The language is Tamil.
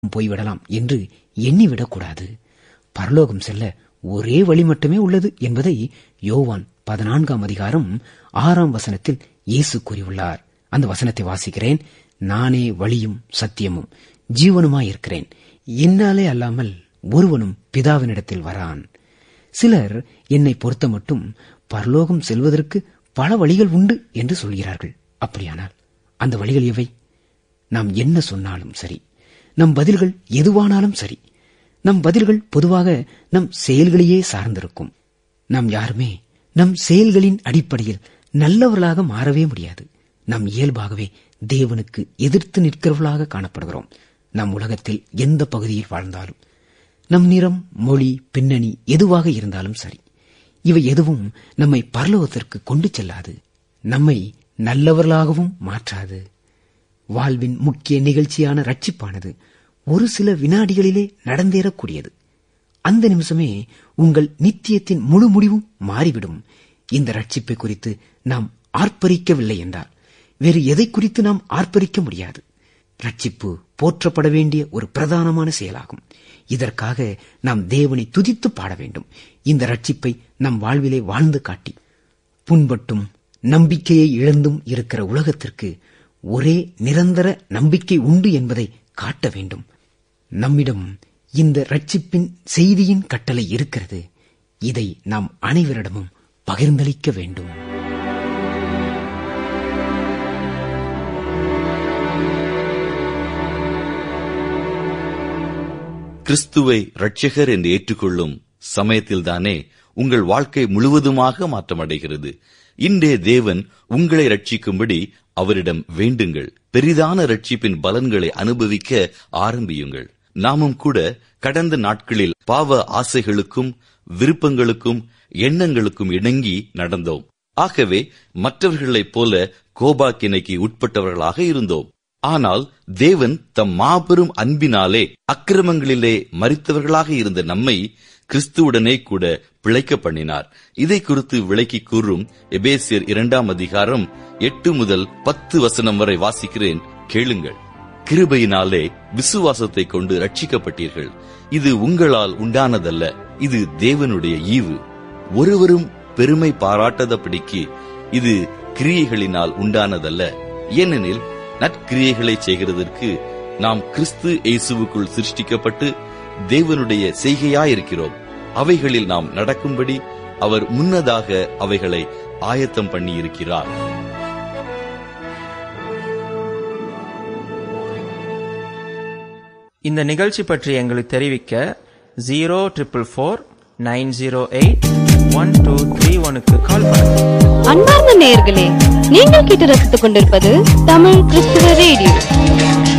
போய்விடலாம் என்று எண்ணிவிடக்கூடாது பரலோகம் செல்ல ஒரே வழி மட்டுமே உள்ளது என்பதை யோவான் பதினான்காம் அதிகாரம் ஆறாம் வசனத்தில் இயேசு கூறியுள்ளார் அந்த வசனத்தை வாசிக்கிறேன் நானே வழியும் சத்தியமும் ஜீவனுமாயிருக்கிறேன் என்னாலே அல்லாமல் ஒருவனும் பிதாவினிடத்தில் வரான் சிலர் என்னை பொறுத்த மட்டும் பரலோகம் செல்வதற்கு பல வழிகள் உண்டு என்று சொல்கிறார்கள் அப்படியானால் அந்த வழிகள் எவை நாம் என்ன சொன்னாலும் சரி நம் பதில்கள் எதுவானாலும் சரி நம் பதில்கள் பொதுவாக நம் செயல்களையே சார்ந்திருக்கும் நாம் யாருமே நம் செயல்களின் அடிப்படையில் நல்லவர்களாக மாறவே முடியாது நம் இயல்பாகவே தேவனுக்கு எதிர்த்து நிற்கிறவர்களாக காணப்படுகிறோம் நம் உலகத்தில் எந்த பகுதியில் வாழ்ந்தாலும் நம் நிறம் மொழி பின்னணி எதுவாக இருந்தாலும் சரி இவை எதுவும் நம்மை பரலோகத்திற்கு கொண்டு செல்லாது நம்மை நல்லவர்களாகவும் மாற்றாது வாழ்வின் முக்கிய நிகழ்ச்சியான ரட்சிப்பானது ஒரு சில வினாடிகளிலே நடந்தேறக்கூடியது அந்த நிமிஷமே உங்கள் நித்தியத்தின் முழு முடிவும் மாறிவிடும் இந்த ரட்சிப்பை குறித்து நாம் ஆர்ப்பரிக்கவில்லை என்றால் வேறு எதை குறித்து நாம் ஆர்ப்பரிக்க முடியாது ரட்சிப்பு போற்றப்பட வேண்டிய ஒரு பிரதானமான செயலாகும் இதற்காக நாம் தேவனை துதித்து பாட வேண்டும் இந்த ரட்சிப்பை நம் வாழ்விலே வாழ்ந்து காட்டி புண்பட்டும் நம்பிக்கையை இழந்தும் இருக்கிற உலகத்திற்கு ஒரே நிரந்தர நம்பிக்கை உண்டு என்பதை காட்ட வேண்டும் நம்மிடம் இந்த ரட்சிப்பின் செய்தியின் கட்டளை இருக்கிறது இதை நாம் அனைவரிடமும் பகிர்ந்தளிக்க வேண்டும் கிறிஸ்துவை இரட்சகர் என்று ஏற்றுக்கொள்ளும் சமயத்தில்தானே உங்கள் வாழ்க்கை முழுவதுமாக மாற்றமடைகிறது இன்றே தேவன் உங்களை ரட்சிக்கும்படி அவரிடம் வேண்டுங்கள் பெரிதான ரட்சிப்பின் பலன்களை அனுபவிக்க ஆரம்பியுங்கள் நாமும் கூட கடந்த நாட்களில் பாவ ஆசைகளுக்கும் விருப்பங்களுக்கும் எண்ணங்களுக்கும் இணங்கி நடந்தோம் ஆகவே மற்றவர்களைப் போல கோபாக்கினைக்கு உட்பட்டவர்களாக இருந்தோம் ஆனால் தேவன் தம் மாபெரும் அன்பினாலே அக்கிரமங்களிலே மறித்தவர்களாக இருந்த நம்மை கிறிஸ்துவுடனே கூட பிழைக்க பண்ணினார் இதை குறித்து விளக்கி கூறும் எபேசியர் இரண்டாம் அதிகாரம் எட்டு முதல் பத்து வசனம் வரை வாசிக்கிறேன் கேளுங்கள் கிருபையினாலே விசுவாசத்தை கொண்டு ரட்சிக்கப்பட்டீர்கள் இது உங்களால் உண்டானதல்ல இது தேவனுடைய ஈவு ஒருவரும் பெருமை பாராட்டதபடிக்கு இது கிரியைகளினால் உண்டானதல்ல ஏனெனில் நற்கிரியைகளை செய்கிறதற்கு நாம் கிறிஸ்து இயேசுவுக்குள் சிருஷ்டிக்கப்பட்டு தேவனுடைய செய்கையாயிருக்கிறோம் அவைகளில் நாம் நடக்கும்படி அவர் முன்னதாக அவைகளை ஆயத்தம் பண்ணியிருக்கிறார் இந்த நிகழ்ச்சி பற்றி எங்களுக்கு தெரிவிக்க zero triple four nine zero eight one two three ஒனுக்கு கால் பண்ணுங்க அன்பார்ந்த நேயர்களே நீங்கள் கேட்டு ரசித்துக் கொண்டிருப்பது தமிழ் கிறிஸ்துவ ரேடியோ